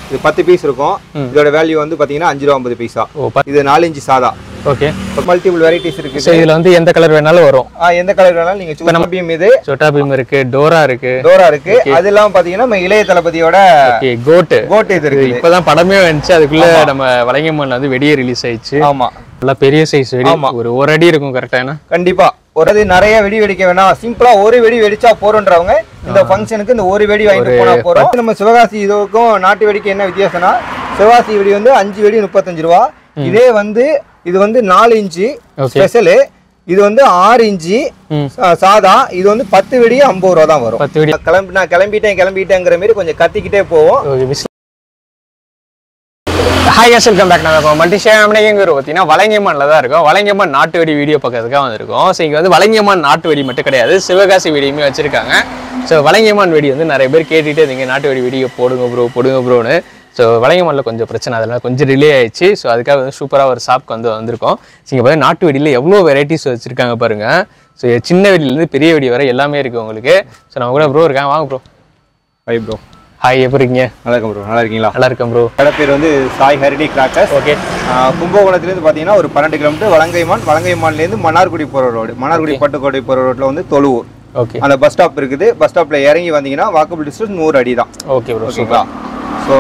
இது பத்து பீஸ் இருக்கும் இதோட வேல்யூ வந்து பாத்தீங்கன்னா அஞ்சு ரூபா ஐம்பது பைசா ஓ ப- இது நாலு இன்ச்சு சாதா ஓகே மல்டிபிள் வெரைட்டிஸ் இருக்கு ஸோ இதில் வந்து எந்த கலர் வேணாலும் வரும் ஆ, எந்த கலர் வேணாலும் நீங்க சூஸ் பீம் இது சொட்டா பீம் இருக்கு டோரா இருக்கு டோரா இருக்கு அது இல்லாம பாத்தீங்கன்னா நம்ம இளைய தளபதியோட ஓகே கோட்டு கோட் இது இருக்கு இப்பதான் படமே வந்துச்சு அதுக்குள்ள நம்ம வலைங்கம்மன்ல வந்து வெடியே ரிலீஸ் ஆயிடுச்சு ஆமா நல்லா பெரிய சைஸ் வெடி ஒரு ஒரு அடி இருக்கும் கரெக்டா என்ன கண்டிப்பா ஒரு அது நிறைய வெடி வெடிக்க வேணாம் சிம்பிளா ஒரு வெடி வெடிச்சா போறோன்றவங்க இந்த ஃபங்க்ஷனுக்கு இந்த ஒரு வெடி வாங்கிட்டு போனா போறோம் நம்ம சிவகாசி இதுக்கும் நாட்டு வெடிக்கு என்ன வித்தியாசம்னா சிவகாசி வெடி வந்து அஞ்சு வெடி முப்பத்தஞ்சு ரூபா இதே வந்து இது வந்து நாலு இன்ச்சு Okay. ஸ்பெஷலு இது வந்து ஆறு இன்ச்சு ம். சா- சாதா இது வந்து பத்து வெடி ஐம்பது ரூபா தான் வரும் பத்து வெடி கிளம்பி நான் கிளம்பிட்டேன் கிளம்பிட்டேங்கிற மாதிரி கொஞ்சம் கத்திக்கிட்டே போவோம் okay whistle hi guys welcome back நாங்கள் மல்டி ஷேம்னேங்கிற பார்த்தீங்கன்னா வலங்கியம்மனில் தான் இருக்கோம் வலங்கியம்மன் நாட்டு வெடி வீடியோ பார்க்கறதுக்காக வந்திருக்கோம் ஸோ இங்கே வந்து வலங்கியம்மன் நாட்டு வெடி மட்டும் கிடையாது சிவகாசி வெடியுமே வச்சிருக்காங்க ஸோ வலங்கியம்மன் வெடி வந்து நிறைய பேர் கேட்டுகிட்டே இருந்தீங்க நாட்டு வெடி வீடியோ போடுங்க ப்ரோ போடுங்க ப்ரோன்னு ஸோ வலங்கியம்மனில் கொஞ்சம் பிரச்சனை அதனால கொஞ்சம் டிலே ஆயிடுச்சு ஸோ அதுக்காக வந்து சூப்பராக ஒரு ஷாப்க்கு வந்து வந்திருக்கோம் ஸோ இங்கே பார்த்தீங்கன்னா நாட்டு வெடியில் எவ்வளோ வெரைட்டிஸ் வச்சிருக்காங்க பாருங்க ஸோ சின்ன வெடியிலேருந்து பெரிய வெடி வரை எல்லாமே இருக்குது உங்களுக்கு ஸோ நம்ம கூட ப்ரோ இருக்காங்க வாங்க ப்ரோ ஹை ப்ரோ ஹாய் எப்படி இருக்கீங்க நல்லா இருக்கும் ப்ரோ நல்லா இருக்கீங்களா நல்லா இருக்கேன் ப்ரோ கடை பேர் வந்து சாய் ஹரிடி கிராக்கர்ஸ் ஓகே கும்பகோணத்துலேருந்து பார்த்தீங்கன்னா ஒரு பன்னெண்டு கிலோமீட்டர் வலங்கைமான் வலங்கைமான்லேருந்து மன்னார்குடி போகிற ரோடு மன்னார்குடி பட்டுக்கோட்டை போகிற ரோட்டில் வந்து தொழுவூர் ஓகே அந்த பஸ் ஸ்டாப் இருக்குது பஸ் ஸ்டாப்பில் இறங்கி வந்தீங்கன்னா வாக்கபிள் டிஸ்டன்ஸ் நூறு அடி தான் ஓகே ப்ரோ ஓகேங்களா ஸோ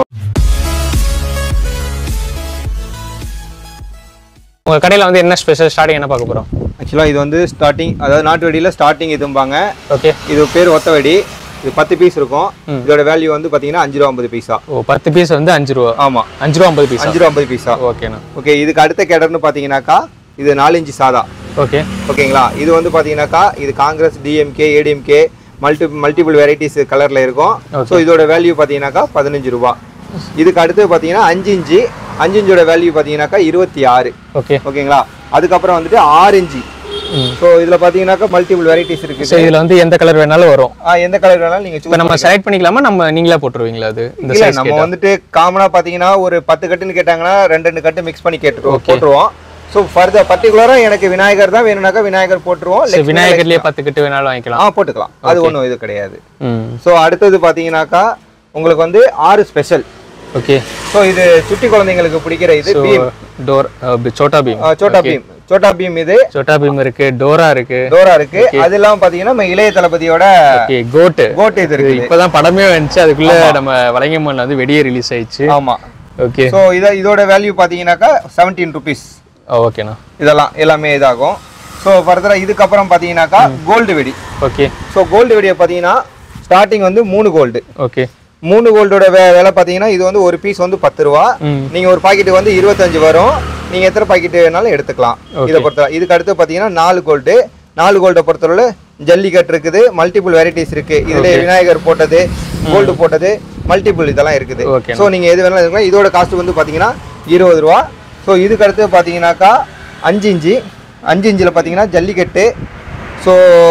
உங்க கடையில வந்து என்ன ஸ்பெஷல் ஸ்டார்டிங் என்ன பார்க்க போறோம் ஆக்சுவலாக இது வந்து ஸ்டார்டிங் அதாவது நாட்டு வெடியில் ஸ்டார்டிங் இதும்பாங்க ஓகே இது பேர் ஒத்த வெடி இது பத்து பீஸ் இருக்கும் இதோட வேல்யூ வந்து பார்த்தீங்கன்னா அஞ்சு ரூபா ஐம்பது பைசா ஓ பத்து பீஸ் வந்து அஞ்சு ரூபா ஆமாம் அஞ்சு ரூபா ஐம்பது பீஸ் அஞ்சு ரூபா ஐம்பது பைசா ஓகேண்ணா ஓகே இதுக்கு அடுத்த கேடர்னு பார்த்தீங்கன்னாக்கா இது நாலு இன்ச்சு சாதா ஓகே ஓகேங்களா இது வந்து பார்த்தீங்கன்னாக்கா இது Congress DMK ADMK multi multiple varieties கலரில் இருக்கும் ஸோ இதோட வேல்யூ பார்த்தீங்கன்னாக்கா பதினஞ்சு ரூபா இதுக்கு அடுத்து பார்த்தீங்கன்னா அஞ்சு இன்ச்சு அஞ்சு இன்ச்சோட வேல்யூ பார்த்தீங்கன்னாக்கா இருபத்தி ஆறு ஓகே ஓகேங்களா அதுக்கப்புறம் வந்துட்டு ஆறு இன்ச்சு ம். ஸோ இதில் பார்த்தீங்கன்னாக்கா மல்டிபிள் வெரைட்டிஸ் இருக்குது ஸோ இதுல வந்து எந்த கலர் வேணாலும் வரும் ஆ, எந்த கலர் வேணாலும் நீங்கள் இப்போ நம்ம செலக்ட் பண்ணிக்கலாமா நம்ம நீங்களே போட்டுருவீங்களா அது இந்த இல்ல சைஸ் நம்ம வந்துட்டு காமனா பாத்தீங்கன்னா ஒரு பத்து கட்டுன்னு கேட்டாங்கன்னா ரெண்டு ரெண்டு கட்டு மிக்ஸ் பண்ணி கேட்டுருவோம் போட்டுருவோம் ஸோ ஃபர்தர் பர்டிகுலரா எனக்கு விநாயகர் தான் வேணும்னாக்கா விநாயகர் போட்டுருவோம் ஸோ விநாயகர்லயே பத்து கட்டு வேணாலும் வாங்கிக்கலாம் ஆ போட்டுக்கலாம் அது ஒன்றும் இது கிடையாது ம் ஸோ அடுத்தது பாத்தீங்கன்னாக்கா உங்களுக்கு வந்து ஆறு ஸ்பெஷல் ஓகே ஸோ இது சுட்டி குழந்தைங்களுக்கு பிடிக்கிற இது ஸோ பீம் டோர் சோட்டா பீம் ஆ, சோட்டா பீம் சோட்டா பீம் இது சோட்டா பீம் இருக்கு டோரா இருக்கு டோரா இருக்கு அது இல்லாம பாத்தீங்கன்னா நம்ம இளைய தளபதியோட ஓகே கோட்டு கோட் இது இருக்கு இப்பதான் படமே வந்துச்சு அதுக்குள்ள நம்ம வலங்கம்மன்ல வந்து வெடியே ரிலீஸ் ஆயிடுச்சு ஆமா ஓகே ஸோ இத இதோட வேல்யூ பாத்தீங்கன்னாக்கா செவன்டீன் ருபீஸ் ஓகேண்ணா இதெல்லாம் எல்லாமே இதாகும் ஸோ ஃபர்தராக இதுக்கப்புறம் பார்த்தீங்கன்னாக்கா கோல்டு வெடி ஓகே ஸோ கோல்டு வெடியை பார்த்தீங்கன்னா ஸ்டார்டிங் வந்து மூணு கோல்டு ஓகே மூணு கோல்டோட வே விலை பார்த்தீங்கன்னா இது வந்து ஒரு பீஸ் வந்து பத்து ரூபா ம் நீங்கள் ஒரு பாக்கெட் வந்து இருபத்தஞ்சு வரும் நீங்கள் எத்தனை பாக்கெட் வேணாலும் எடுத்துக்கலாம் இதை பொறுத்த இதுக்கு அடுத்து பார்த்தீங்கன்னா நாலு கோல்டு நாலு கோல்டை பொறுத்தவரை ஜல்லிக்கட்டு இருக்குது மல்டிபிள் வெரைட்டிஸ் இருக்கு இதுல விநாயகர் போட்டது கோல்டு போட்டது மல்டிபிள் இதெல்லாம் இருக்குது Okay. ஸோ நீங்கள் எது வேணாலும் எடுக்கலாம் இதோட காஸ்ட் வந்து பார்த்தீங்கன்னா இருபது ரூபா ஸோ இதுக்கு அடுத்து பார்த்தீங்கன்னாக்கா அஞ்சு இன்ச்சு அஞ்சு இன்ச்சில் பார்த்தீங்கன்னா ஜல்லிக்கட்டு ஸோ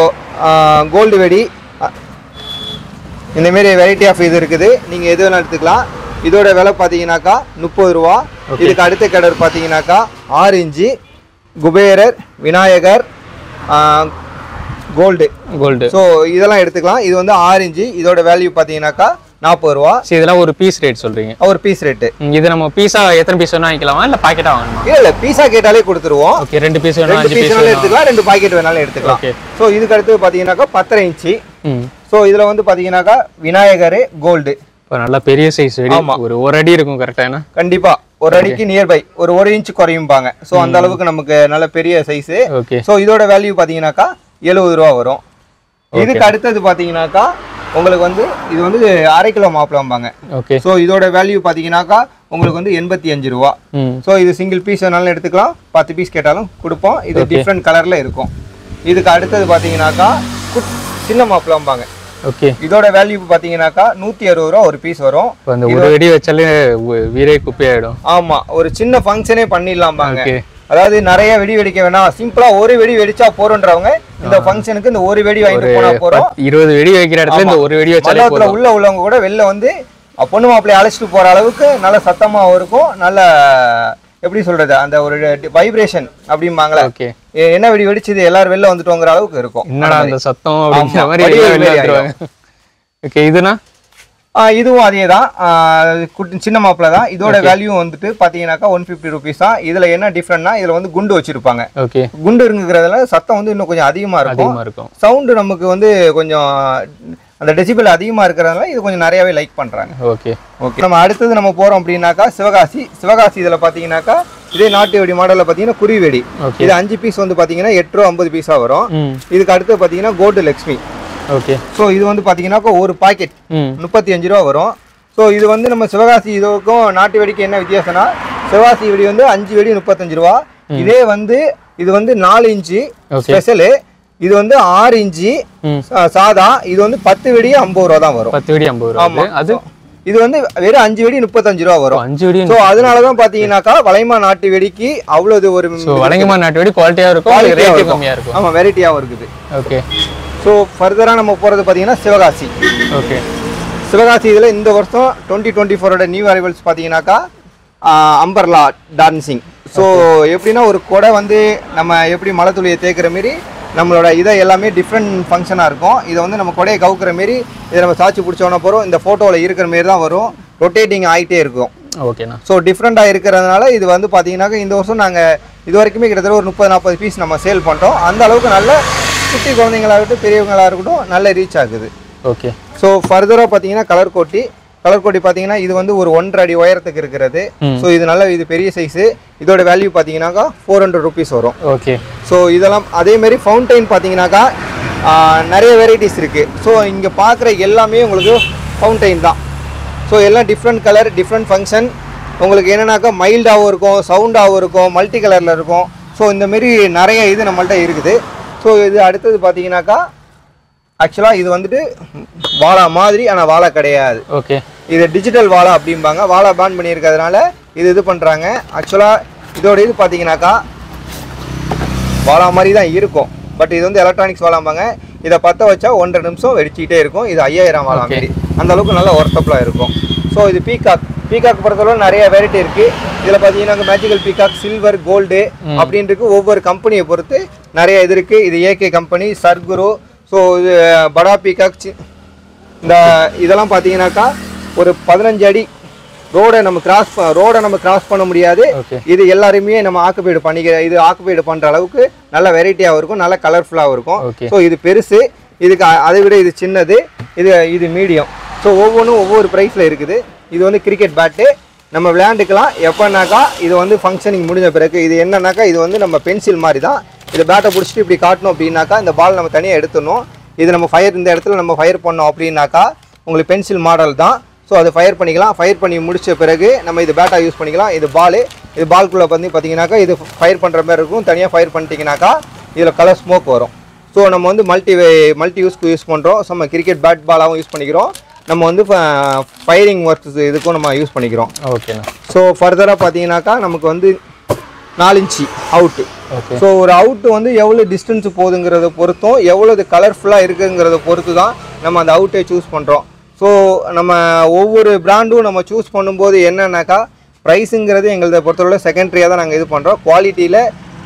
கோல்டு வெடி அ- இந்த மாதிரி வெரைட்டி ஆஃப் இது இருக்குது நீங்கள் எது வேணாலும் எடுத்துக்கலாம் இதோட விலை பார்த்தீங்கன்னாக்கா முப்பது ரூபா இதுக்கு அடுத்த கடர் பார்த்தீங்கன்னாக்கா ஆறு inch Kuberar Vinayagar gold gold so இதெல்லாம் எடுத்துக்கலாம் இது வந்து ஆறு இன்ச்சு இதோட வேல்யூ பார்த்தீங்கன்னாக்கா நாற்பது ரூபா சரி இதெல்லாம் ஒரு பீஸ் ரேட் சொல்றீங்க ஒரு பீஸ் ரேட்டு ம், இது நம்ம பீஸா எத்தனை பீஸ் வேணா வாங்கிக்கலாமா இல்ல பாக்கெட்டா வாங்கணுமா இல்லை இல்லை பீஸா கேட்டாலே கொடுத்துருவோம் ஓகே ரெண்டு பீஸ் வேணும் ரெண்டு அஞ்சு பீஸ் பீஸ் வேணாலும் வேணும் எடுத்துக்கலாம் ரெண்டு பாக்கெட் வேணாலும் எடுத்துக்கலாம் ஓகே ஸோ இதுக்கு அடுத்து பார்த்தீங்கன்னாக்கா பத்தரை இன்ச்சு ம் ஸோ இதில் வந்து பார்த்தீங்கன்னாக்கா விநாயகர் கோல்டு இப்போ நல்லா பெரிய சைஸ் வெடி ஆமா. ஒரு ஒரு அடி இருக்கும் கரெக்டா என்ன கண்டிப்பா ஒரு அடிக்கு நியர்பை ஒரு ஒரு இன்ச் குறையும்பாங்க ஸோ அந்த அளவுக்கு நமக்கு நல்ல பெரிய சைஸ் ஓகே ஸோ இதோட வேல்யூ பார்த்தீங்கன்னாக்கா எழுபது ரூபா வரும் இதுக்கு அடுத்தது பார்த்தீங்கன்னாக்கா உங்களுக்கு வந்து இது வந்து அரை கிலோ மாப்பிளம்பாங்க ஓகே ஸோ இதோட வேல்யூ பார்த்தீங்கன்னாக்கா உங்களுக்கு வந்து எண்பத்தி அஞ்சு ரூபா ம் ஸோ இது சிங்கிள் பீஸ் வேணாலும் எடுத்துக்கலாம் பத்து பீஸ் கேட்டாலும் கொடுப்போம் இது டிஃப்ரெண்ட் கலரில் இருக்கும் இதுக்கு அடுத்தது பார்த்தீங்கன்னாக்கா குட் சின்ன மாப்பிளம்பாங்க ஓகே இதோட வேல்யூ பார்த்தீங்கன்னாக்கா நூற்றி அறுபது ரூபா ஒரு பீஸ் வரும் இப்போ அந்த ஒரு வெடி வச்சாலே உ- வீரே குப்பையாயிடும் ஆமா ஒரு சின்ன ஃபங்க்ஷனே பண்ணிடலாம் பாங்க ஓகே அதாவது நிறைய வெடி வெடிக்க வேணாம் சிம்பிளா ஒரு வெடி வெடிச்சா போறோன்றவங்க இந்த ஃபங்க்ஷனுக்கு இந்த ஒரு வெடி வாங்கிட்டு போனா போறோம் பத்து- இருபது வெடி வைக்கிற இடத்துல இந்த ஒரு வெடி வச்சாலே மண்டபத்துல போதும் உள்ள உள்ளவங்க கூட வெளில வந்து அஹ், பொண்ணு மாப்பிள்ளை அழைச்சிட்டு போற அளவுக்கு நல்ல சத்தமாவும் இருக்கும் நல்ல எப்படி சொல்றது அந்த ஒரு வைப்ரேஷன் அப்படிம்பாங்களே ஓகே எ- என்ன வெடி வெடிச்சது எல்லாரும் வெளில வந்துட்டோங்கிற அளவுக்கு இருக்கும் என்னடா அந்த சத்தம் அப்படிங்கிற ஆமா, மாதிரி வடிவேல் எல்லாம் வெளில மாதிரி வந்துருவாங்க ஓகே இதுனா இதுவும் அதே தான் குட்டி சின்ன மாப்பிள தான் இதோட வேல்யூ வந்துட்டு பார்த்தீங்கன்னாக்கா ஒன் ஃபிஃப்டி ருபீஸ் தான் இதில் என்ன டிஃப்ரெண்ட்னா இதில் வந்து குண்டு வச்சிருப்பாங்க ஓகே குண்டு இருக்குங்கிறதுல சத்தம் வந்து இன்னும் கொஞ்சம் அதிகமாக இருக்கும் அதிகமா இருக்கும் சவுண்டு நமக்கு வந்து கொஞ்சம் அந்த டெசிபிள் அதிகமாக இருக்கிறதுனால இது கொஞ்சம் நிறையாவே லைக் பண்ணுறாங்க ஓகே ஓகே நம்ம அடுத்தது நம்ம போகிறோம் அப்படின்னாக்கா சிவகாசி சிவகாசி இதில் பார்த்தீங்கன்னாக்கா இதே நாட்டு வெடி மாடலில் பார்த்தீங்கன்னா குருவி வெடி ஓகே இது அஞ்சு பீஸ் வந்து பார்த்தீங்கன்னா எட்டு ரூபா ஐம்பது பீஸாக வரும் ம் இதுக்கு அடுத்து பார்த்தீங்கன்னா கோல்டு லக்ஷ்மி ஓகே ஸோ இது வந்து பார்த்தீங்கன்னாக்கா ஒரு பாக்கெட் ம் முப்பத்தி அஞ்சு ரூபா வரும் ஸோ இது வந்து நம்ம சிவகாசி இதுக்கும் நாட்டு வெடிக்கு என்ன வித்தியாசம்னா சிவகாசி வெடி வந்து அஞ்சு வெடி முப்பத்தஞ்சு ரூபா இதே வந்து இது வந்து நாலு இன்ச்சு Okay. ஸ்பெஷலு இது வந்து ஆறு இன்ச்சு ம் சா- சாதா இது வந்து பத்து வெடி ஐம்பது ரூபா தான் வரும் பத்து வெடி ஐம்பது ரூபா ஆமா வருது. அது இது வந்து வெறும் அஞ்சு வெடி முப்பத்தஞ்சு ரூபா ஓ, வரும் அஞ்சு வெடி ஸோ அதனால தான் பார்த்தீங்கன்னாக்கா வளைமா நாட்டு வெடிக்கு அவ்வளவு ஒரு ஸோ வழங்கமா நாட்டு வெடி குவாலிட்டியா இருக்கும் quality-ஆ ரேட்டு இருக்கும். கம்மியா இருக்கும் ஆமா வெரைட்டியாகவும் இருக்குது ஓகே ஸோ ஃபர்தராக நம்ம போகிறது பார்த்தீங்கன்னா சிவகாசி ஓகே சிவகாசி இதில் இந்த வருஷம் டுவெண்ட்டி டுவெண்ட்டி ஃபோரோட நியூ அரைவல்ஸ் பார்த்தீங்கன்னாக்கா அம்பர்லா டான்சிங் ஸோ எப்படின்னா ஒரு கொடை வந்து நம்ம எப்படி மலை துளியை தேய்க்கிற மாரி நம்மளோட இதை எல்லாமே டிஃப்ரெண்ட் ஃபங்க்ஷனாக இருக்கும் இதை வந்து நம்ம கொடையை கவுக்கிற மாரி இதை நம்ம சாட்சி பிடிச்சோன்னா போகிறோம் இந்த ஃபோட்டோவில் இருக்கிற மாரி தான் வரும் ரொட்டேட்டிங் ஆகிட்டே இருக்கும் ஓகேண்ணா ஸோ டிஃப்ரெண்ட்டாக இருக்கிறதுனால இது வந்து பார்த்தீங்கன்னாக்கா இந்த வருஷம் நாங்கள் இது வரைக்குமே கிட்டத்தட்ட ஒரு முப்பது நாற்பது பீஸ் நம்ம சேல் பண்ணுறோம் அந்த அளவுக்கு நல்ல குட்டி குழந்தைங்களா இருக்கட்டும் பெரியவங்களா இருக்கட்டும் நல்ல ரீச் ஆகுது ஓகே ஸோ ஃபர்தராக பார்த்தீங்கன்னா கலர் கோட்டி கலர் கோட்டி பார்த்தீங்கன்னா இது வந்து ஒரு ஒன்றரை அடி உயரத்துக்கு இருக்கிறது ம். ஸோ இது நல்ல இது பெரிய சைஸு இதோட வேல்யூ பார்த்தீங்கன்னாக்கா ஃபோர் ஹண்ட்ரட் ருபீஸ் வரும் ஓகே ஸோ இதெல்லாம் அதேமாரி ஃபவுண்டைன் பார்த்தீங்கன்னாக்கா ஆ, நிறைய வெரைட்டிஸ் இருக்குது ஸோ இங்கே பார்க்குற எல்லாமே உங்களுக்கு ஃபவுண்டைன் தான் ஸோ எல்லாம் டிஃப்ரெண்ட் கலர் டிஃப்ரெண்ட் ஃபங்க்ஷன் உங்களுக்கு என்னன்னாக்கா மைல்டாகவும் இருக்கும் சவுண்டாகவும் இருக்கும் மல்டி கலரில் இருக்கும் ஸோ இந்தமாரி நிறைய இது நம்மள்ட்ட இருக்குது ஸோ இது அடுத்தது பார்த்தீங்கன்னாக்கா ஆக்சுவலாக இது வந்துட்டு வாழா மாதிரி ஆனால் வாழை கிடையாது ஓகே இது டிஜிட்டல் வாழை அப்படிம்பாங்க வாழை பேன் பண்ணியிருக்கிறதுனால இது இது பண்ணுறாங்க ஆக்சுவலாக இதோட இது பார்த்தீங்கன்னாக்கா வாழா மாதிரி தான் இருக்கும் பட் இது வந்து எலக்ட்ரானிக்ஸ் வாழாம்பாங்க இதை பற்ற வச்சா ஒன்றரை நிமிஷம் வெடிச்சிக்கிட்டே இருக்கும் இது ஐயாயிரம் வாழா Okay. மாதிரி அந்த அளவுக்கு நல்லா ஒர்த்தபிளாக இருக்கும் ஸோ இது பீகாக் பீகாக் பொறுத்தளவு நிறைய வெரைட்டி இருக்குது இதில் பார்த்தீங்கன்னா மேஜிக்கல் பீகாக் சில்வர் கோல்டு அப்படின்ட்டு ஒவ்வொரு கம்பெனியை பொறுத்து நிறைய இது இருக்குது இது ஏகே கம்பெனி சர்குரு ஸோ இது படா பீகாக் சி- இந்த இதெல்லாம் பார்த்தீங்கன்னாக்கா ஒரு பதினஞ்சு அடி ரோடை நம்ம கிராஸ் ரோடை நம்ம கிராஸ் பண்ண முடியாது ஓகே இது எல்லாருமே நம்ம ஆக்குபைடு பண்ணிக்க இது ஆக்குபைடு பண்ணுற அளவுக்கு நல்ல வெரைட்டியாகவும் இருக்கும் நல்ல கலர்ஃபுல்லாகவும் இருக்கும் Okay. ஸோ இது பெருசு இதுக்கு அ- அதை விட இது சின்னது இது இது மீடியம் ஸோ ஒவ்வொன்றும் ஒவ்வொரு ப்ரைஸில் இருக்குது இது வந்து கிரிக்கெட் பேட்டு நம்ம விளையாண்டுக்கலாம் எப்போனாக்கா இது வந்து ஃபங்க்ஷனிங் முடிஞ்ச பிறகு இது என்னன்னாக்கா இது வந்து நம்ம பென்சில் மாதிரி தான் இது பேட்டை பிடிச்சிட்டு இப்படி காட்டணும் அப்படின்னாக்கா இந்த பால் நம்ம தனியாக எடுத்துடணும் இது நம்ம ஃபயர் இந்த இடத்துல நம்ம ஃபயர் பண்ணோம் அப்படின்னாக்கா உங்களுக்கு பென்சில் மாடல் தான் ஸோ அது ஃபயர் பண்ணிக்கலாம் ஃபயர் பண்ணி முடிச்ச பிறகு நம்ம இது பேட்டா யூஸ் பண்ணிக்கலாம் இது பால் இது பால்குள்ளே வந்து பார்த்தீங்கன்னாக்கா இது ஃபயர் பண்ணுற மாதிரி இருக்கும் தனியாக ஃபயர் பண்ணிட்டீங்கன்னாக்கா இதில் கலர் ஸ்மோக் வரும் ஸோ நம்ம வந்து மல்டி மல்டி யூஸ்க்கு யூஸ் பண்ணுறோம் ஸோ நம்ம கிரிக்கெட் பேட் பாலாகவும் யூஸ் பண்ணிக்கிறோம் நம்ம வந்து ஃபயரிங் ஒர்க்ஸ் இதுக்கும் நம்ம யூஸ் பண்ணிக்கிறோம் ஓகேண்ணா ஸோ ஃபர்தராக பார்த்தீங்கன்னாக்கா நமக்கு வந்து நாலு இன்ச்சு அவுட்டு ஓகே ஸோ ஒரு அவுட் வந்து எவ்வளோ டிஸ்டன்ஸ் போகுதுங்கிறத பொறுத்தும் எவ்வளோ கலர்ஃபுல்லாக இருக்குங்கிறத பொறுத்து தான் நம்ம அந்த அவுட்டை சூஸ் பண்ணுறோம் ஸோ நம்ம ஒவ்வொரு பிராண்டும் நம்ம சூஸ் பண்ணும்போது என்னன்னாக்கா ப்ரைஸுங்கிறது எங்களை பொறுத்தவரை செகண்டரியாக தான் நாங்கள் இது பண்ணுறோம் குவாலிட்டியில்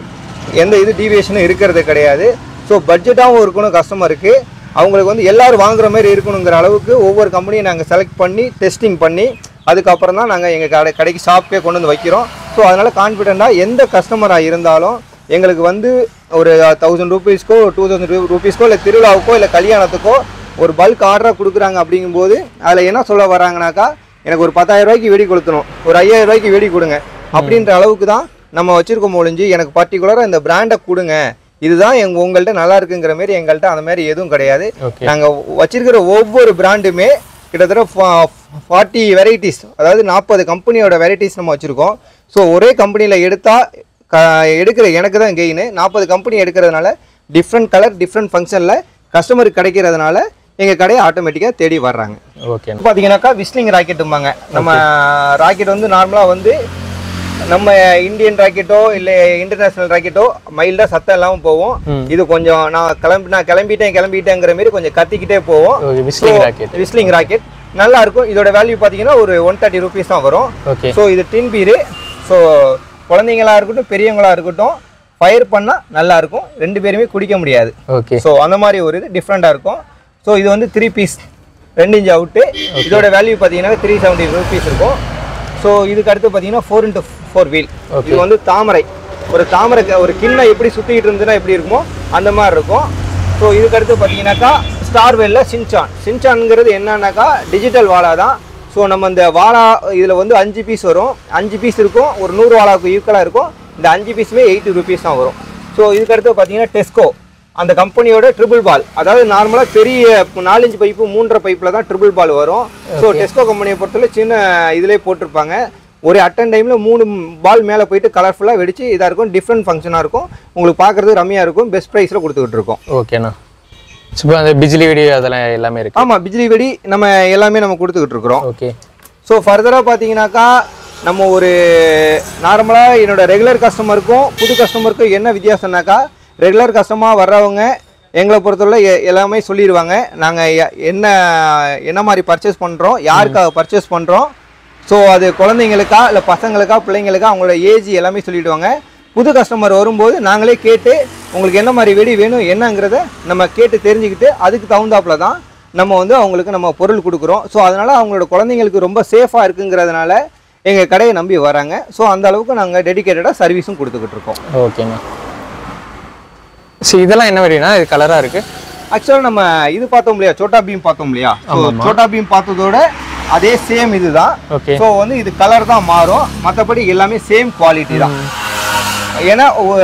எந்த இது டீவியேஷனும் இருக்கிறது கிடையாது ஸோ பட்ஜெட்டாகவும் இருக்கணும் கஸ்டமருக்கு அவங்களுக்கு வந்து எல்லாரும் வாங்குற மாதிரி இருக்கணுங்கிற அளவுக்கு ஒவ்வொரு கம்பெனியும் நாங்கள் செலக்ட் பண்ணி டெஸ்டிங் பண்ணி அதுக்கப்புறம் தான் நாங்கள் எங்கள் கடை கடைக்கு ஷாப்க்கே கொண்டு வந்து வைக்கிறோம் ஸோ அதனால் கான்ஃபிடெண்ட்டாக எந்த கஸ்டமராக இருந்தாலும் எங்களுக்கு வந்து ஒரு தௌசண்ட் ருபீஸ்க்கோ டூ தௌசண்ட் ருபீஸ்க்கோ இல்லை திருவிழாவுக்கோ இல்லை கல்யாணத்துக்கோ ஒரு பல்க் ஆர்டராக கொடுக்குறாங்க அப்படிங்கும்போது அதில் என்ன சொல்ல வராங்கனாக்கா எனக்கு ஒரு பத்தாயிரம் ரூபாய்க்கு வெடி கொளுத்தணும் ஒரு ஐயாயிரம் ரூபாய்க்கு வெடி கொடுங்க அப்படின்ற அளவுக்கு தான் நம்ம வச்சிருக்கோம் ஒழிஞ்சு எனக்கு பர்டிகுலராக இந்த பிராண்டை கொடுங்க இதுதான் எங்க உங்கள்கிட்ட நல்லா இருக்குங்கிற மாதிரி எங்கள்கிட்ட அந்த மாதிரி எதுவும் கிடையாது ஓகே நாங்கள் வச்சிருக்கிற ஒவ்வொரு பிராண்டுமே கிட்டத்தட்ட ஃபார்ட்டி வெரைட்டிஸ் அதாவது நாற்பது கம்பெனியோட வெரைட்டிஸ் நம்ம வச்சுருக்கோம் ஸோ ஒரே கம்பெனியில் எடுத்தால் க எடுக்கிற எனக்கு தான் கெயின் நாற்பது கம்பெனி எடுக்கிறதுனால டிஃப்ரெண்ட் கலர் டிஃப்ரெண்ட் ஃபங்க்ஷனில் கஸ்டமருக்கு கிடைக்கிறதுனால எங்கள் கடையை ஆட்டோமேட்டிக்காக தேடி வர்றாங்க ஓகேண்ணா பார்த்தீங்கன்னாக்கா விஸ்லிங் ராக்கெட்டும்பாங்க நம்ம ராக்கெட் வந்து நார்மலாக வந்து நம்ம இந்தியன் ராக்கெட்டோ இல்லை இன்டர்நேஷனல் ராக்கெட்டோ மைல்டாக சத்தம் இல்லாமல் போவோம் ம். இது கொஞ்சம் நான் கிளம்பி நான் கிளம்பிட்டேன் கிளம்பிட்டேங்கிற மாதிரி கொஞ்சம் கத்திக்கிட்டே போவோம் okay whistling rocket whistling rocket நல்லா இருக்கும் இதோட வேல்யூ பார்த்தீங்கன்னா ஒரு ஒன் தேர்ட்டி ருபீஸ் தான் வரும் ஓகே ஸோ இது டின் பீரு ஸோ குழந்தைங்களா இருக்கட்டும் பெரியவங்களா இருக்கட்டும் ஃபயர் பண்ணால் நல்லா இருக்கும் ரெண்டு பேருமே குடிக்க முடியாது ஓகே ஸோ அந்த மாதிரி ஒரு இது டிஃப்ரெண்ட்டாக இருக்கும் ஸோ இது வந்து த்ரீ பீஸ் ரெண்டு இன்ச் அவுட்டு இதோட வேல்யூ பார்த்தீங்கன்னா த்ரீ செவன்ட்டி ருபீஸ் இருக்கும் ஸோ இதுக்கு அடுத்து பார்த்தீங்கன்னா four into four wheel Okay. இது வந்து தாமரை ஒரு தாமரை க- ஒரு கிண்ணம் எப்படி சுற்றிக்கிட்டு இருந்ததுன்னா எப்படி இருக்குமோ அந்த மாதிரி இருக்கும் ஸோ இதுக்கு அடுத்து பார்த்தீங்கன்னாக்கா ஸ்டார் வெல்ல சின்சான் சின்சான்ங்கிறது என்னன்னாக்கா டிஜிட்டல் வாழா தான் ஸோ நம்ம இந்த வாழா இதில் வந்து அஞ்சு பீஸ் வரும் அஞ்சு பீஸ் இருக்கும் ஒரு நூறு வாழாவுக்கு ஈக்குவலாக இருக்கும் இந்த அஞ்சு பீஸுமே எயிட்டி ருபீஸ் தான் வரும் ஸோ இதுக்கு அடுத்து பார்த்தீங்கன்னா டெஸ்கோ அந்த கம்பெனியோட ட்ரிபிள் பால் அதாவது நார்மலாக பெரிய நாலஞ்சு பைப்பு மூன்றரை பைப்பில் தான் ட்ரிபிள் பால் வரும் ஸோ டெஸ்கோ கம்பெனியை பொறுத்தவரை சின்ன இதிலே போட்டிருப்பாங்க ஒரு அட்டன் டைமில் மூணு பால் மேலே போயிட்டு கலர்ஃபுல்லாக வெடிச்சு இதாக இருக்கும் டிஃப்ரெண்ட் ஃபங்க்ஷனாக இருக்கும் உங்களுக்கு பார்க்குறது ரம்மியாக இருக்கும் பெஸ்ட் ப்ரைஸில் கொடுத்துக்கிட்டு இருக்கோம் ஓகேண்ணா இப்போ அந்த பிஜிலி வீடியோ அதெல்லாம் எல்லாமே இருக்கு ஆமாம் பிஜ்லி வெடி நம்ம எல்லாமே நம்ம கொடுத்துக்கிட்டு இருக்கிறோம் ஓகே ஸோ ஃபர்தராக பார்த்தீங்கன்னாக்கா நம்ம ஒரு நார்மலாக என்னோட ரெகுலர் கஸ்டமருக்கும் புது கஸ்டமருக்கும் என்ன வித்தியாசம்னாக்கா ரெகுலர் கஸ்டமராக வர்றவங்க எங்களை பொறுத்தவரை எ- எல்லாமே சொல்லிடுவாங்க நாங்கள் என்ன என்ன மாதிரி பர்ச்சேஸ் பண்ணுறோம் யாருக்காக பர்ச்சேஸ் பண்ணுறோம் ஸோ அது குழந்தைங்களுக்கா இல்லை பசங்களுக்கா பிள்ளைங்களுக்கா அவங்களோட ஏஜ் எல்லாமே சொல்லிடுவாங்க புது கஸ்டமர் வரும்போது நாங்களே கேட்டு உங்களுக்கு என்ன மாதிரி வெடி வேணும் என்னங்கிறத நம்ம கேட்டு தெரிஞ்சுக்கிட்டு அதுக்கு தகுந்தாப்புல தான் நம்ம வந்து அவங்களுக்கு நம்ம பொருள் கொடுக்குறோம் ஸோ அதனால் அவங்களோட குழந்தைங்களுக்கு ரொம்ப சேஃபாக இருக்குங்கிறதுனால எங்கள் கடையை நம்பி வராங்க ஸோ அந்த அளவுக்கு நாங்கள் டெடிகேட்டடாக சர்வீஸும் கொடுத்துக்கிட்டு இருக்கோம் ஓகேண்ணா சரி இதெல்லாம் என்ன வெடினா இது கலராக இருக்கு ஆக்சுவலாக நம்ம இது பார்த்தோம் இல்லையா சோட்டா பீம் பார்த்தோம் இல்லையா ஸோ ஆமாம்மா. சோட்டா பீம் பார்த்ததோட அதே சேம் இதுதான் ஓகே ஸோ வந்து இது கலர் தான் மாறும் மற்றபடி எல்லாமே சேம் குவாலிட்டி தான் ஏன்னா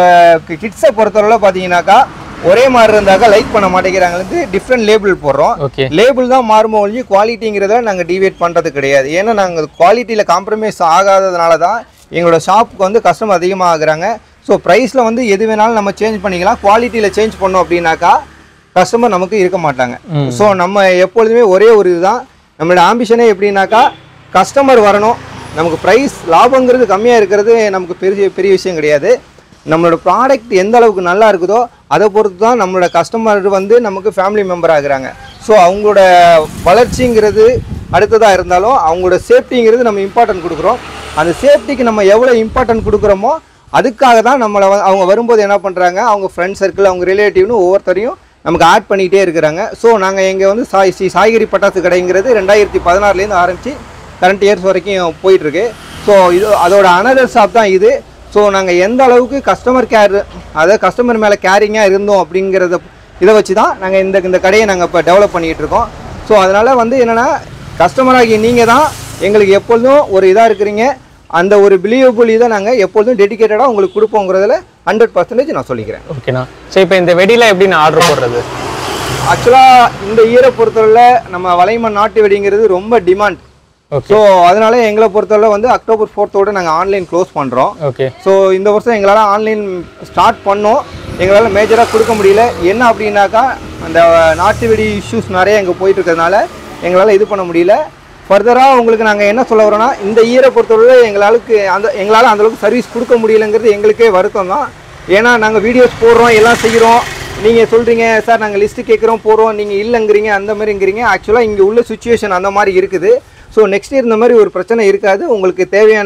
கிட்ஸை பொறுத்தவரை பார்த்தீங்கன்னாக்கா ஒரே மாதிரி இருந்தாக்கா லைக் பண்ண மாட்டேங்கிறாங்களுக்கு டிஃப்ரெண்ட் லேபிள் போடுறோம் ஓகே லேபிள் தான் மாறுமோ ஒழிஞ்சு குவாலிட்டிங்கிறத நாங்கள் டிவேட் பண்ணுறது கிடையாது ஏன்னா நாங்கள் குவாலிட்டியில் காம்ப்ரமைஸ் ஆகாததுனால தான் எங்களோட ஷாப்புக்கு வந்து கஸ்டமர் அதிகமாக ஆகுறாங்க ஸோ ப்ரைஸில் வந்து எது வேணாலும் நம்ம சேஞ்ச் பண்ணிக்கலாம் குவாலிட்டியில் சேஞ்ச் பண்ணோம் அப்படின்னாக்கா கஸ்டமர் நமக்கு இருக்க மாட்டாங்க ம். ஸோ நம்ம எப்பொழுதுமே ஒரே ஒரு இதுதான் நம்மளோட ஆம்பிஷனே எப்படின்னாக்கா கஸ்டமர் வரணும் நமக்கு ப்ரைஸ் லாபங்கிறது கம்மியாக இருக்கிறது நமக்கு பெரிய பெரிய விஷயம் கிடையாது நம்மளோட ப்ராடக்ட் எந்த அளவுக்கு நல்லா இருக்குதோ அதை பொறுத்து தான் நம்மளோட கஸ்டமர் வந்து நமக்கு ஃபேமிலி மெம்பர் ஆகுறாங்க ஸோ அவங்களோட வளர்ச்சிங்கிறது அடுத்ததாக இருந்தாலும் அவங்களோட சேஃப்டிங்கிறது நம்ம இம்பார்ட்டன்ட் கொடுக்குறோம் அந்த சேஃப்டிக்கு நம்ம எவ்வளோ இம்பார்ட்டன்ட் கொடுக்குறோமோ அதுக்காக தான் நம்மளை வந்து அவங்க வரும்போது என்ன பண்ணுறாங்க அவங்க ஃப்ரெண்ட் சர்க்கிள் அவங்க ரிலேட்டிவ்னு ஒவ்வொருத்தரையும் நமக்கு ஆட் பண்ணிகிட்டே இருக்கிறாங்க ஸோ நாங்கள் இங்கே வந்து சாய் ஸ்ரீ சாய்கிரி பட்டாசு கடைங்கிறது ரெண்டாயிரத்தி பதினாறுலேருந்து ஆரம்பித்து கரண்ட் இயர்ஸ் வரைக்கும் போயிட்டுருக்கு ஸோ இது அதோட அனதர் ஷாப் தான் இது ஸோ நாங்கள் எந்த அளவுக்கு கஸ்டமர் கேர் அதாவது கஸ்டமர் மேலே கேரிங்காக இருந்தோம் அப்படிங்கிறத இதை வச்சு தான் நாங்கள் இந்த இந்த கடையை நாங்கள் இப்போ டெவலப் பண்ணிகிட்டு இருக்கோம் ஸோ அதனால் வந்து என்னென்னா கஸ்டமராகி நீங்கள் தான் எங்களுக்கு எப்பொழுதும் ஒரு இதாக இருக்கிறீங்க அந்த ஒரு பிலீவபிள் இதை நாங்கள் எப்பொழுதும் டெடிகேட்டடாக உங்களுக்கு கொடுப்போங்கிறதுல ஹண்ட்ரட் பர்சன்டேஜ் நான் சொல்லிக்கிறேன் ஓகேண்ணா சரி இப்போ இந்த வெடியில் எப்படி நான் ஆர்டர் போடுறது ஆக்சுவலாக இந்த ஈரை பொறுத்தவரை நம்ம வலைமண் நாட்டு வெடிங்கிறது ரொம்ப டிமாண்ட் ஓகே ஸோ அதனால எங்களை பொறுத்தவரை வந்து அக்டோபர் ஃபோர்த்தோட நாங்கள் ஆன்லைன் க்ளோஸ் பண்ணுறோம் ஓகே ஸோ இந்த வருஷம் எங்களால் ஆன்லைன் ஸ்டார்ட் பண்ணோம் எங்களால் மேஜராக கொடுக்க முடியல என்ன அப்படின்னாக்கா அந்த நாட்டு வெடி இஷ்யூஸ் நிறைய இங்கே போயிட்டு இருக்கிறதுனால எங்களால் இது பண்ண முடியல ஃபர்தராக உங்களுக்கு நாங்கள் என்ன சொல்ல வரோம்னா இந்த ஈரை பொறுத்தவரை எங்களாலுக்கு அந்த எங்களால் அந்தளவுக்கு சர்வீஸ் கொடுக்க முடியலங்கிறது எங்களுக்கே வருத்தம் தான் ஏன்னா நாங்கள் வீடியோஸ் போடுறோம் எல்லாம் செய்கிறோம் நீங்கள் சொல்கிறீங்க சார் நாங்கள் லிஸ்ட்டு கேட்குறோம் போகிறோம் நீங்கள் இல்லைங்கிறீங்க அந்த மாதிரிங்கிறீங்க ஆக்சுவலாக இங்கே உள்ள சுச்சுவேஷன் அந்த மாதிரி இருக்குது ஸோ நெக்ஸ்ட் இயர் இந்த மாதிரி ஒரு பிரச்சனை இருக்காது உங்களுக்கு தேவையான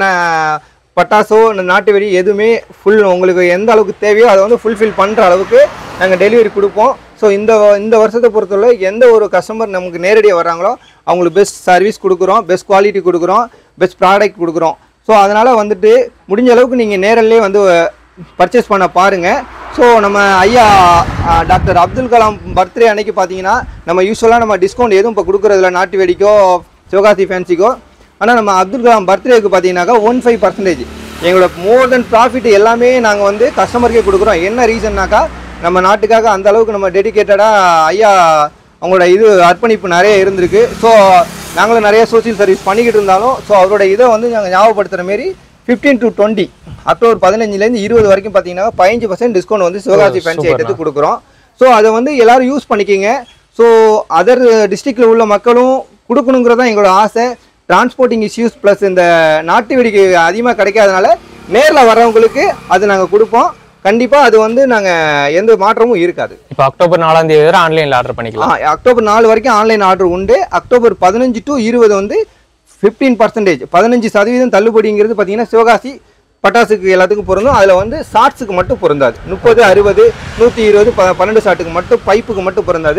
பட்டாசோ இந்த நாட்டு வெடி எதுவுமே ஃபுல் உங்களுக்கு எந்த அளவுக்கு தேவையோ அதை வந்து ஃபுல்ஃபில் பண்ணுற அளவுக்கு நாங்கள் டெலிவரி கொடுப்போம் ஸோ இந்த இந்த வருஷத்தை பொறுத்தவரை எந்த ஒரு கஸ்டமர் நமக்கு நேரடியாக வர்றாங்களோ அவங்களுக்கு பெஸ்ட் சர்வீஸ் கொடுக்குறோம் பெஸ்ட் குவாலிட்டி கொடுக்குறோம் பெஸ்ட் ப்ராடக்ட் கொடுக்குறோம் ஸோ அதனால் வந்துட்டு முடிஞ்ச அளவுக்கு நீங்கள் நேரல்லே வந்து பர்ச்சேஸ் பண்ண பாருங்கள் ஸோ நம்ம ஐயா ஆ, டாக்டர் அப்துல் கலாம் பர்த்டே அன்னைக்கு பார்த்தீங்கன்னா நம்ம யூஸ்வலாக நம்ம டிஸ்கவுண்ட் எதுவும் இப்போ கொடுக்குறதில்ல நாட்டு வெடிக்கோ சிவகாசி ஃபேன்சிக்கோ ஆனால் நம்ம அப்துல் கலாம் பர்த்டேக்கு பார்த்தீங்கன்னாக்கா ஒன் ஃபைவ் பர்சன்டேஜ் எங்களோட மோர் தென் ப்ராஃபிட் எல்லாமே நாங்கள் வந்து கஸ்டமருக்கே கொடுக்குறோம் என்ன ரீசன்னாக்கா நம்ம நாட்டுக்காக அந்த அளவுக்கு நம்ம டெடிகேட்டடாக ஐயா அவங்களோட இது அர்ப்பணிப்பு நிறைய இருந்திருக்கு ஸோ நாங்களும் நிறைய சோஷியல் சர்வீஸ் பண்ணிக்கிட்டு இருந்தாலும் ஸோ அவரோட இதை வந்து நாங்கள் ஞாபகப்படுத்துகிற மாரி ஃபிஃப்டீன் டு டுவெண்ட்டி அக்டோபர் பதினஞ்சுலேருந்து இருபது வரைக்கும் பார்த்தீங்கன்னா பதினஞ்சு பர்சன்ட் டிஸ்கவுண்ட் வந்து சிவகாசி ஃபேன்சி சூப்பர்ண்ணா. ஐட்டத்துக்கு கொடுக்குறோம் ஸோ அதை வந்து எல்லாரும் யூஸ் பண்ணிக்கிங்க ஸோ அதர் டிஸ்ட்ரிக்டில் உள்ள மக்களும் கொடுக்கணுங்கிறது தான் எங்களோட ஆசை டிரான்ஸ்போர்ட்டிங் இஷ்யூஸ் ப்ளஸ் இந்த நாட்டு வெடிக்கு அதிகமாக கிடைக்காதனால நேரில் வர்றவங்களுக்கு அது நாங்கள் கொடுப்போம் கண்டிப்பாக அது வந்து நாங்கள் எந்த மாற்றமும் இருக்காது இப்போ அக்டோபர் நாலாம் தேதி வரை ஆன்லைனில் ஆர்டர் பண்ணிக்கலாம் ஆ, அக்டோபர் நாலு வரைக்கும் ஆன்லைன் ஆர்டர் உண்டு அக்டோபர் பதினஞ்சு டு இருபது வந்து ஃபிஃப்டீன் பர்சன்டேஜ் பதினஞ்சு சதவீதம் தள்ளுபடிங்கிறது பார்த்தீங்கன்னா சிவகாசி பட்டாசுக்கு எல்லாத்துக்கும் பொருந்தும் அதில் வந்து ஷார்ட்ஸுக்கு மட்டும் பொருந்தாது முப்பது அறுபது நூற்றி இருபது ப பன்னெண்டு ஷாட்டுக்கு மட்டும் பைப்புக்கு மட்டும் பொருந்தாது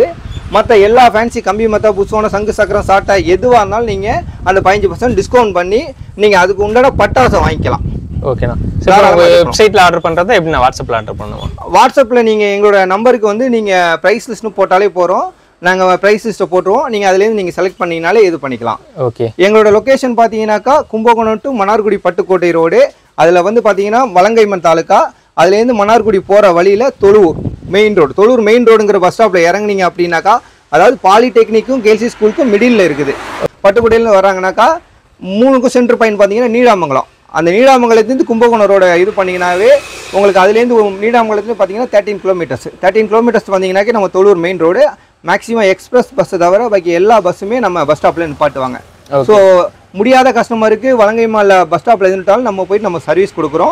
மற்ற எல்லா ஃபேன்சி கம்பி மத்த புஷ்வான சங்கு சக்கரம் சாட்டை எதுவாக இருந்தாலும் நீங்கள் அந்த பதினஞ்சு பர்சன்ட் டிஸ்கவுண்ட் பண்ணி நீங்கள் அதுக்கு உண்டான பட்டாசை வாங்கிக்கலாம் ஓகேண்ணா சரி தாராளமா உங்க எடுக்கலாம். வெப்சைட்ல ஆர்டர் பண்றதா எப்படி நான் வாட்ஸ்அப்ல ஆர்டர் பண்ணுவோம் வாட்ஸ்அப்பில் நீங்கள் எங்களோட நம்பருக்கு வந்து நீங்கள் ப்ரைஸ் லிஸ்ட்னு போட்டாலே போகிறோம் நாங்கள் ப்ரைஸ் லிஸ்ட்டை போட்டுருவோம் நீங்கள் அதுலேருந்து நீங்கள் செலக்ட் பண்ணிங்கனாலே இது பண்ணிக்கலாம் ஓகே எங்களோட லொக்கேஷன் பார்த்தீங்கன்னாக்கா கும்பகோணம் டு மன்னார்குடி பட்டுக்கோட்டை ரோடு அதில் வந்து பார்த்தீங்கன்னா வலங்கைமன் தாலுக்கா அதுலேருந்து மன்னார்குடி போகிற வழியில் Thozhuvur main road Thozhuvur main ரோடுங்கிற பஸ் ஸ்டாப்பில் இறங்குனீங்க அப்படின்னாக்கா அதாவது பாலிடெக்னிக்கும் கேல்சி ஸ்கூலுக்கும் மிடில் இருக்குது பட்டுக்கோட்டையில் வராங்கனாக்கா மூணுக்கும் சென்டர் பாயிண்ட் பார்த்தீங்கன்னா நீடாமங்கலம் அந்த நீடாமங்கலத்துலேருந்து கும்பகோணம் ரோட இது பண்ணிங்கனாவே உங்களுக்கு அதுலேருந்து நீடாமங்கலத்துலேருந்து பார்த்தீங்கன்னா தேர்ட்டின் கிலோமீட்டர்ஸ் தேர்ட்டின் கிலோமீட்டர்ஸ் வந்தீங்கன்னாக்கே நம்ம Thozhuvur main road maximum express பஸ்ஸை தவிர பாக்கி எல்லா பஸ்ஸுமே நம்ம பஸ் ஸ்டாப்பில் நிப்பாட்டுவாங்க Okay. ஸோ முடியாத கஸ்டமருக்கு வலங்கைமால பஸ் ஸ்டாப்பில் இருந்துட்டாலும் நம்ம போயிட்டு நம்ம சர்வீஸ் கொடுக்குறோம்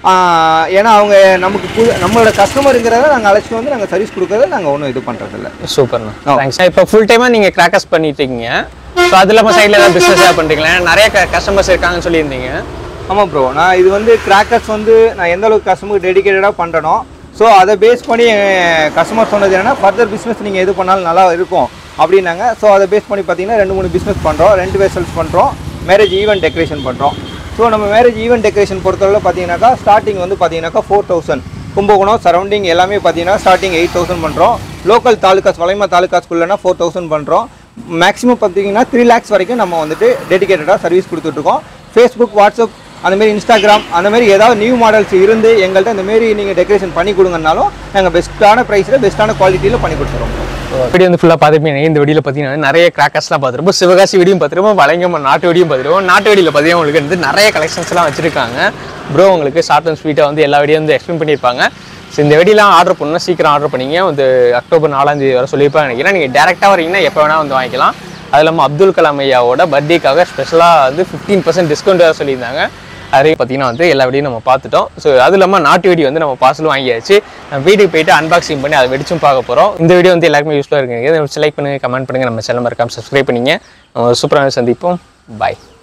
ஆஹ் ஏன்னா அவங்க நமக்கு புது நம்மளோட கஸ்டமருங்கிறத நாங்கள் அழைச்சிட்டு வந்து நாங்கள் சர்வீஸ் கொடுக்கறத நாங்கள் ஒன்றும் இது பண்ணுறதில்ல சூப்பர்ண்ணா Oh. தேங்க்ஸ் இப்போ ஃபுல் டைமாக நீங்கள் கிராக்கர்ஸ் பண்ணிட்டு இருக்கீங்க ஸோ அது இல்லாமல் சைடில் ஏதாவது பிஸ்னஸ் பண்ணுறீங்களா நிறைய கஸ்டமர்ஸ் இருக்காங்கன்னு சொல்லியிருந்தீங்க ஆமாம் ப்ரோ நான் இது வந்து கிராக்கர்ஸ் வந்து நான் எந்த அளவுக்கு கஸ்டமருக்கு டெடிக்கேட்டடாக பண்ணுறனோ ஸோ அதை பேஸ் பண்ணி கஸ்டமர் சொன்னது என்னன்னா ஃபர்தர் பிஸ்னஸ் நீங்கள் எது பண்ணாலும் நல்லா இருக்கும் அப்படின்னாங்க ஸோ அதை பேஸ் பண்ணி பார்த்தீங்கன்னா ரெண்டு மூணு பிஸ்னஸ் பண்ணுறோம் ரெண்டு வெசல்ஸ் பண்ணுறோம் மேரேஜ் ஈவெண்ட் டெக்கரேஷன் பண்ணுறோம் ஸோ நம்ம மேரேஜ் ஈவெண்ட் டெக்கரேஷன் பொறுத்தவரை பார்த்தீங்கன்னாக்கா ஸ்டார்டிங் வந்து பார்த்தீங்கன்னாக்கா ஃபோர் தௌசண்ட் கும்பகோணம் சரௌண்டிங் எல்லாமே பார்த்தீங்கன்னா ஸ்டார்டிங் எயிட் தௌசண்ட் பண்ணுறோம் லோக்கல் தாலுக்காஸ் வலைமா தாலுக்காஸ்குள்ளனா ஃபோர் தௌசண்ட் பண்ணுறோம் மேக்ஸிமம் பார்த்தீங்கன்னா த்ரீ லேக்ஸ் வரைக்கும் நம்ம வந்துட்டு டெடிகேட்டடாக சர்வீஸ் கொடுத்துட்ருக்கோம் ஃபேஸ்புக் வாட்ஸ்அப் அந்த மாதிரி இன்ஸ்டாகிராம் அந்த மாதிரி ஏதாவது நியூ மாடல்ஸ் இருந்து எங்கள்கிட்ட இந்த மாதிரி நீங்கள் டெக்கரேஷன் பண்ணி கொடுங்கனாலும் நாங்கள் பெஸ்ட்டான ப்ரைஸில் பெஸ்ட்டான குவாலிட்டியில் பண்ணி கொடுத்துருவோம் வீடியோ வந்து ஃபுல்லாக பார்த்துருப்பீங்க இந்த வீடியோவில் பார்த்தீங்கன்னா நிறைய கிராக்கர்ஸ்லாம் பார்த்துருப்போம் சிவகாசி வீடியும் பார்த்துருப்போம் வளைங்கம்மன் நாட்டு வீடியும் பார்த்துருப்போம் நாட்டு வீடியில் பார்த்தீங்கன்னா உங்களுக்கு வந்து நிறைய கலெக்ஷன்ஸ்லாம் வச்சிருக்காங்க ப்ரோ உங்களுக்கு ஷார்ட் அண்ட் ஸ்வீட்டாக வந்து எல்லா வீடியோ வந்து எக்ஸ்பிளைன் பண்ணியிருப்பாங்க ஸோ இந்த வெடிலாம் ஆர்டர் பண்ணணும் சீக்கிரம் ஆர்டர் பண்ணிங்க வந்து அக்டோபர் நாலாம் தேதி வரை சொல்லியிருப்பாங்க நினைக்கிறேன் நீங்கள் டேரெக்டாக வரீங்கன்னா எப்போ வேணால் வந்து வாங்கிக்கலாம் அது இல்லாமல் அப்துல் கலாம் ஐயாவோட பர்த்டேக்காக ஸ்பெஷலாக வந்து ஃபிஃப்டீன் பர்சன்ட் டிஸ்கவுண்ட் வேறு சொல்லியிருந்தாங்க அதே பார்த்தீங்கன்னா வந்து எல்லா வீடியும் நம்ம பார்த்துட்டோம் ஸோ அது இல்லாமல் நாட்டு வெடி வந்து நம்ம பார்சல் வாங்கியாச்சு நம்ம வீட்டுக்கு போயிட்டு அன்பாக்சிங் பண்ணி அதை வெடிச்சும் பார்க்க போகிறோம் இந்த வீடியோ வந்து எல்லாருக்குமே யூஸ்ஃபுல்லாக இருக்குங்க லைக் பண்ணுங்கள் கமெண்ட் பண்ணுங்கள் நம்ம சேனல் மறக்காம சப்ஸ்கிரைப் பண்ணிங்க நம்ம ஒரு சூப்பரான சந்திப்போம் பாய்